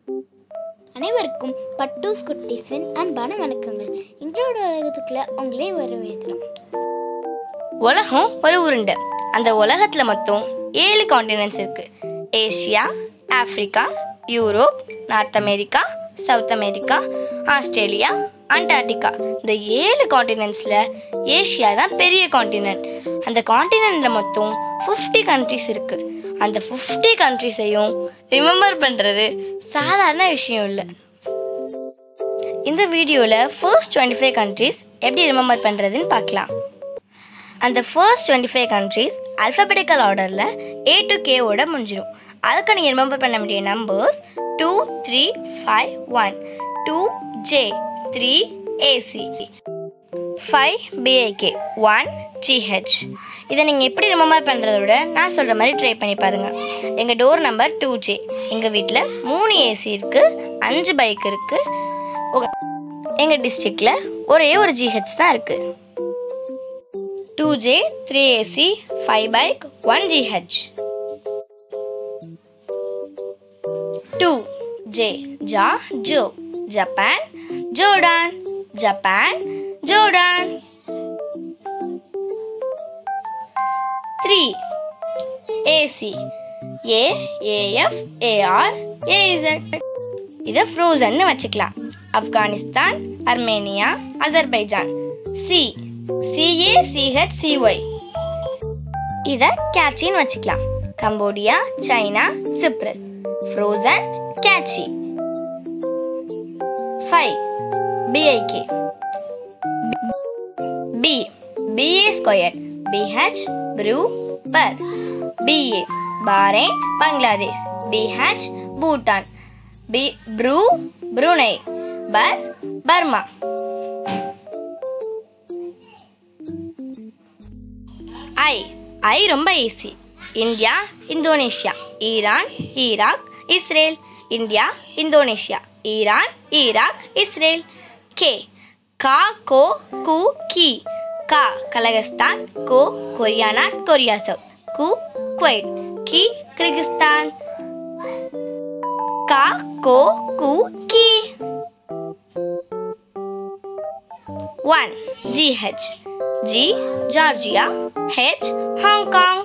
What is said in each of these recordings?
அனைவருக்கும் பட்டூஸ் குட்டிஸின் அன்பான வணக்கங்கள் எங்களோட உலகத்துக்குள்ள உங்களே வரவேற்கிறோம் உலகம் ஒரு உருண்டை அந்த உலகத்தில் மொத்தம் ஏழு காண்டினென்ட்ஸ் இருக்கு Asia Africa Europe North America South America Australia Antarctica இந்த ஏழு காண்டினென்ட்ஸில் ஏசியா தான் பெரிய காண்டினென்ட் அந்த காண்டினென்ட்டில் மொத்தம் ஃபிஃப்டி கண்ட்ரிஸ் இருக்கு அந்த ஃபிஃப்டி கண்ட்ரிஸையும் ரிமெம்பர் பண்ணுறது சாதாரண விஷயம் இல்லை இந்த வீடியோவில் ஃபர்ஸ்ட் டுவெண்ட்டி ஃபைவ் கண்ட்ரிஸ் எப்படி ரிமெம்பர் பண்ணுறதுன்னு பார்க்கலாம் அந்த first twenty five countries alphabetical ஆர்டரில் ஏ டு கேவோட முடிஞ்சிடும் அதுக்கு நீங்கள் ரிமெம்பர் பண்ண வேண்டிய numbers two three five one two J three AC five BIK one GH இதை நீங்கள் எப்படி ரிமெம்பர் பண்ணுறத விட நான் சொல்கிற மாதிரி ட்ரை பண்ணி பாருங்கள் எங்கள் டோர் நம்பர் டூ ஜே எங்கள் வீட்டில் மூணு ஏசி இருக்குது அஞ்சு பைக் இருக்குது எங்கள் டிஸ்ட்ரிக்டில் ஒரே ஒரு ஜிஹெச் தான் இருக்குது two J three AC five bike one GH two J ஜா ஜோ Japan Jordan Japan Jordan three AC A AF AR AZ இதை ஃப்ரோசன்னு வச்சுக்கலாம் Afghanistan Armenia Azerbaijan C CA CH CY இதை கேச்சின்னு வச்சுக்கலாம் Cambodia China Cyprus frozen catchy five BIK B BA square BH ப்ரூ பர் BA Bahrain Bangladesh BH Bhutan B ப்ரூ Brunei பர் பர்மா ஐ ஐ ரொம்ப easy India Indonesia Iran Iraq Israel India Indonesia Iran Iraq Israel K கா கோ கு கி கா கலகஸ்தான் கோ கொரியா நார்த் கொரியா சவுத் கு குவைட் கி கிர்கிஸ்தான் கா கோ கு கி one GH G Georgia H Hong Kong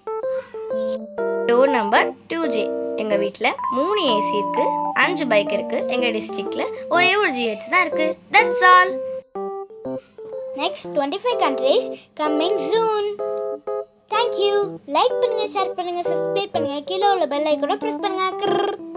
door number two J எங்கள் வீட்டில் மூணு ஏசி இருக்கு அஞ்சு பைக் இருக்கு எங்கள் டிஸ்ட்ரிக்ட்ல ஒரே ஒரு ஜிஹெச் தான் இருக்கு that's all next twenty five countries coming June thank you like பண்ணுங்க ஷேர் பண்ணுங்க சப்ஸ்கிரைப் பண்ணுங்க கீழே உள்ள பெல் ஐக்கனை ப்ரெஸ் பண்ணுங்க கிர்